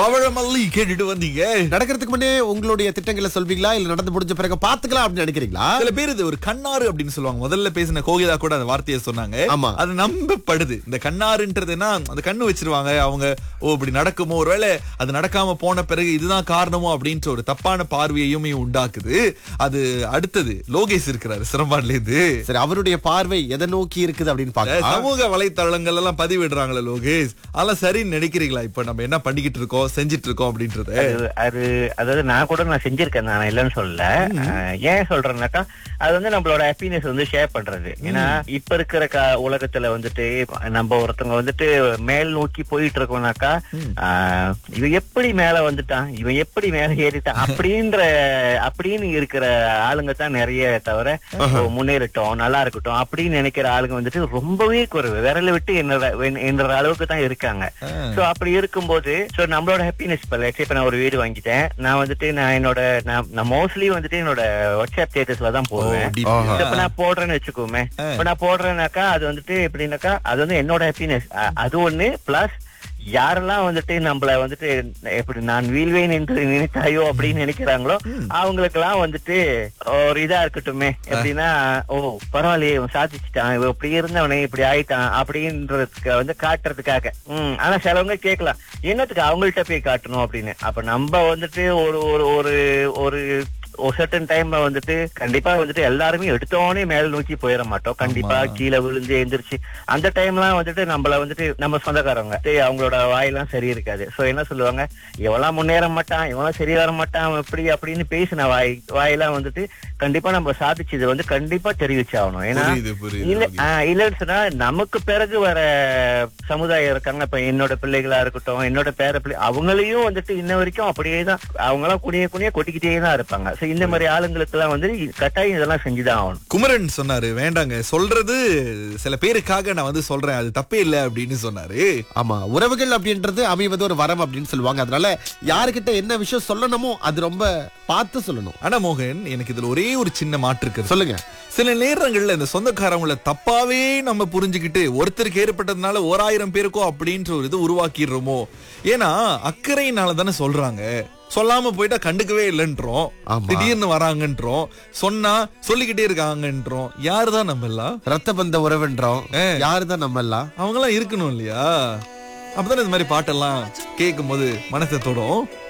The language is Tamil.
பவழமல்லி கேட்டுட்டு வந்தீங்க நடக்கிறதுக்கு முன்னே உங்களுடைய திட்டங்களை சொல்வீங்களா இல்ல நடந்து முடிஞ்ச பிறகு பாத்துக்கலாம் அப்படின்னு நினைக்கிறீங்களா சில பேர் இது ஒரு கண்ணாறு அப்படின்னு சொல்லுவாங்க முதல்ல பேசின கோகிதா கூட அந்த வார்த்தையை சொன்னாங்க ஆமா. அது நம்பப்படுது இந்த கண்ணாறுன்றதுன்னா அந்த கண்ணு வச்சிருவாங்க அவங்க ஓ இப்படி நடக்குமோ ஒருவேளை அது நடக்காம போன பிறகு இதுதான் காரணமோ அப்படின்ற ஒரு தப்பான பார்வையையும் உண்டாக்குது அது அடுத்தது லோகேஷ் இருக்கிறாரு சிரம்பான்ல இருந்து சரி அவருடைய பார்வை எதை நோக்கி இருக்குது அப்படின்னு பாக்கலாம் சமூக வலைத்தளங்கள் எல்லாம் பதிவிடுறாங்களே லோகேஷ் அதெல்லாம் சரின்னு நினைக்கிறீங்களா இப்ப நம்ம என்ன பண்ணிக்கிட்டு இருக்கோம் செஞ்சிட்டு இருக்கோம் அப்படின்றத அது அது அதாவது நான் கூட நான் செஞ்சிருக்கேன் நான் இல்லைன்னு சொல்லல அஹ், ஏன் சொல்றேன்னாக்கா அது வந்து நம்மளோட ஹாப்பினஸ் வந்து ஷேர் பண்றது ஏன்னா இப்ப இருக்கிற கா- உலகத்துல வந்துட்டு நம்ம ஒருத்தவங்க வந்துட்டு மேல் நோக்கி போயிட்டு இருக்கோம்னாக்கா ஆஹ், இவன் எப்படி மேல வந்துட்டான் இவன் எப்படி மேல ஏறிட்டான் அப்படின்ற அப்படின்னு இருக்கிற ஆளுங்க தான் நிறைய தவிர ஓ, முன்னேறட்டும் நல்லா இருக்கட்டும் அப்படின்னு நினைக்கிற ஆளுங்க வந்துட்டு ரொம்பவே குறைவு விரல விட்டு என்னோட என்ற அளவுக்கு தான் இருக்காங்க சோ அப்படி இருக்கும்போது சோ நம்மளோட ஹாப்பினஸ் இப்ப let's say இப்ப நான் ஒரு வீடு வாங்கிட்டேன் நான் வந்துட்டு நான் என்னோட நான் நான் மோஸ்ட்லி வந்துட்டு என்னோட வாட்ஸ்அப் ஸ்டேட்டஸ்ல தான் போடுவேன் DP. ஆஹா. இப்ப நான் போடுறேன்னு வச்சுக்கோமே இப்ப நான் போடுறேன்னாக்கா அது வந்துட்டு எப்படின்னாக்கா அது வந்து என்னோட ஹாப்பினஸ் அது ஒண்ணு பிளஸ் யாரெல்லாம் வந்துட்டு நம்மள வந்துட்டு எப்படி நான் வீழ்வேன் என்று நினைத்தாயோ அப்படின்னு நினைக்கிறாங்களோ அவங்களுக்கெல்லாம் வந்துட்டு ஒரு இதா இருக்கட்டுமே எப்படின்னா ஓ பரவாயில்லையே இவன் சாதிச்சுட்டான் இவன் இப்படி இருந்தவனே இப்படி ஆயிட்டான் அப்படின்றதுக்கு வந்து காட்டுறதுக்காக உம் ஆனா சிலவங்க கேட்கலாம் என்னத்துக்கு அவங்கள்ட்ட போய் காட்டணும் அப்படின்னு அப்ப நம்ம வந்துட்டு ஒரு ஒரு ஒரு ஒரு ஒரு சர்டன் டைம்ல வந்துட்டு கண்டிப்பா வந்துட்டு எல்லாருமே எடுத்தோடனே மேல நோக்கி போயிட மாட்டோம் கண்டிப்பா கீழே விழுந்து எந்திரிச்சு அந்த டைம்லாம் வந்துட்டு நம்மள வந்துட்டு நம்ம சொந்தக்காரவங்க டேய், அவங்களோட வாயெல்லாம் சரி இருக்காது சோ என்ன சொல்லுவாங்க இவெல்லாம் முன்னேற மாட்டான் இவெல்லாம் சரி வர மாட்டான் அவன் இப்படி அப்படின்னு பேசின வாய் வாயெல்லாம் வந்துட்டு கண்டிப்பா நம்ம சாதிச்சது வந்து கண்டிப்பா தெரிவிச்சாகணும் ஏன்னா புரியுது, புரியுது, இல்ல ஓகே. ஆஹ் இல்லன்னு சொன்னா நமக்கு பிறகு வர சமுதாயம் இருக்காங்க இப்ப என்னோட பிள்ளைகளா இருக்கட்டும் என்னோட பேர பிள்ளை அவங்களையும் வந்துட்டு இன்ன வரைக்கும் அப்படியே தான் அவங்க எல்லாம் குனிய குனிய கொட்டிக்கிட்டே தான் இருப்பாங்க சோ இந்த மாதிரி ஆளுங்களுக்கு எல்லாம் வந்து கட்டாயம் இதெல்லாம் செஞ்சுதான் ஆகணும் குமரன் சொன்னாரு வேண்டாங்க சொல்றது சில பேருக்காக நான் வந்து சொல்றேன் அது தப்பே இல்ல அப்படின்னு சொன்னாரு ஆமா உறவுகள் அப்படின்றது அமைவது ஒரு வரம் அப்படின்னு சொல்லுவாங்க அதனால யாருக்கிட்ட என்ன விஷயம் சொல்லணுமோ அது ரொம்ப பார்த்து சொல்லணும் ஆனா மோகன் எனக்கு இதுல ஒரே ஒரு சின்ன மாற்று இருக்கு சொல்லுங்க சில நேரங்கள்ல இந்த சொந்தக்காரவங்கள தப்பாவே நம்ம புரிஞ்சுக்கிட்டு ஒருத்தருக்கு ஏற்பட்டதுனால ஓராயிரம் பேருக்கோ அப்படின்ற ஒரு இது உருவாக்கிடுறோமோ ஏன்னா அக்கறையினால தானே சொல்றாங்க சொல்லாம போயிட்டா கண்டுக்கவே இல்லைன்றோம் ஆமா. திடீர்னு வராங்கன்றோம் சொன்னா சொல்லிக்கிட்டே இருக்காங்கன்றோம் யாருதான் நம்ம எல்லாம் ரத்த பந்த உறவுன்றோம் யாருதான் நம்ம எல்லாம் அவங்க எல்லாம் இருக்கணும் இல்லையா அப்பதானே இந்த மாதிரி பாட்டெல்லாம் கேட்கும் போது மனசை தொடும்